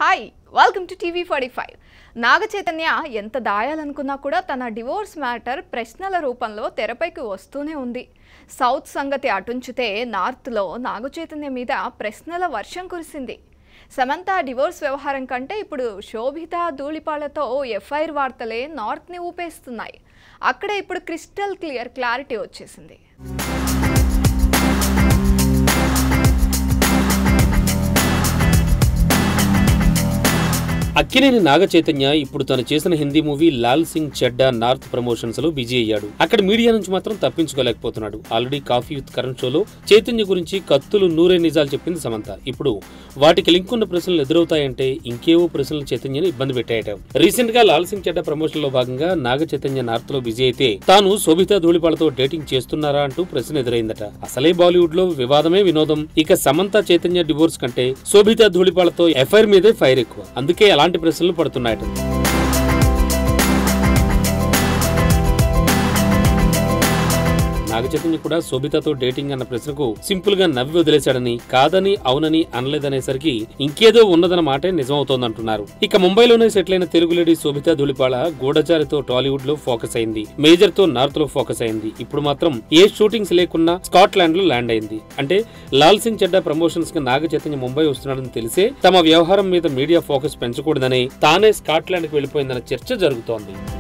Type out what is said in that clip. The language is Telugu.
hi welcome to TV forty five Naga Chaitanya ఎంత దాయాలనుకున్నా కూడా తన డివోర్స్ మ్యాటర్ ప్రశ్నల రూపంలో తెరపైకి వస్తూనే ఉంది సౌత్ సంగతి అటుంచితే నార్త్లో నాగ చైతన్య మీద ప్రశ్నల వర్షం కురిసింది సమంత డివోర్స్ వ్యవహారం కంటే ఇప్పుడు శోభిత ధూళిపాలతో ఎఫ్ఐఆర్ వార్తలే నార్త్ని ఊపేస్తున్నాయి అక్కడ ఇప్పుడు క్రిస్టల్ క్లియర్ క్లారిటీ వచ్చేసింది అక్కినేని నాగ చైతన్య ఇప్పుడు తను చేసిన Hindi movie Lal Singh Chaddha north promotions లో బిజీ అయ్యాడు అక్కడ మీడియా నుంచి మాత్రం తప్పించుకోలేకపోతున్నాడు ఆల్రెడీ కాఫీ విత్ కరణ్ షోలో చైతన్య గురించి కత్తులు నూరే నిజాలు చెప్పింది సమంత ఇప్పుడు వాటికి లింక్ ఉన్న ప్రశ్నలు ఎదురవుతాయంటే ఇంకేవో ప్రశ్నలు చైతన్యని ఇబ్బంది పెట్టాయట రీసెంట్ గా లాల్ సింగ్ చెడ్డా ప్రమోషన్ లో భాగంగా నాగ చైతన్య నార్త్ లో బిజీ అయితే తాను శోభితా ధూళిపాలతో డేటింగ్ చేస్తున్నారా అంటూ ప్రశ్న ఎదురైందట అసలే బాలీవుడ్ లో వివాదమే వినోదం ఇక సమంత చైతన్య డివోర్స్ కంటే శోభితా ధూళిపాలతో ఎఫ్ఐఆర్ మీదే ఫైర్ ఎక్కువ అందుకే అలాంటి ప్రశ్నలు పడుతున్నాయట నాగచైతన్య కూడా శోభితతో డేటింగ్ అన్న ప్రశ్నకు సింపుల్ గా నవ్వి వదిలేశాడని కాదని అవునని అనలేదనేసరికి ఇంకేదో ఉన్నదన్న మాటే నిజమవుతోందంటున్నారు ఇక ముంబైలోనే సెటిల్ అయిన తెలుగు లేడీ శోభిత ధుళిపాళ గూఢచారితో టాలీవుడ్ లో ఫోకస్ అయింది మేజర్ తో నార్త్ లో ఫోకస్ అయింది ఇప్పుడు మాత్రం ఏ షూటింగ్స్ లేకున్నా స్కాట్లాండ్ లో ల్యాండ్ అయింది అంటే లాల్ సింగ్ చెడ్డా ప్రమోషన్స్ కి నాగ చైతన్య ముంబై వస్తున్నాడని తెలిసే తమ వ్యవహారం మీద మీడియా ఫోకస్ పెంచకూడదని తానే స్కాట్లాండ్ కి వెళ్లిపోయిందన్న చర్చ జరుగుతోంది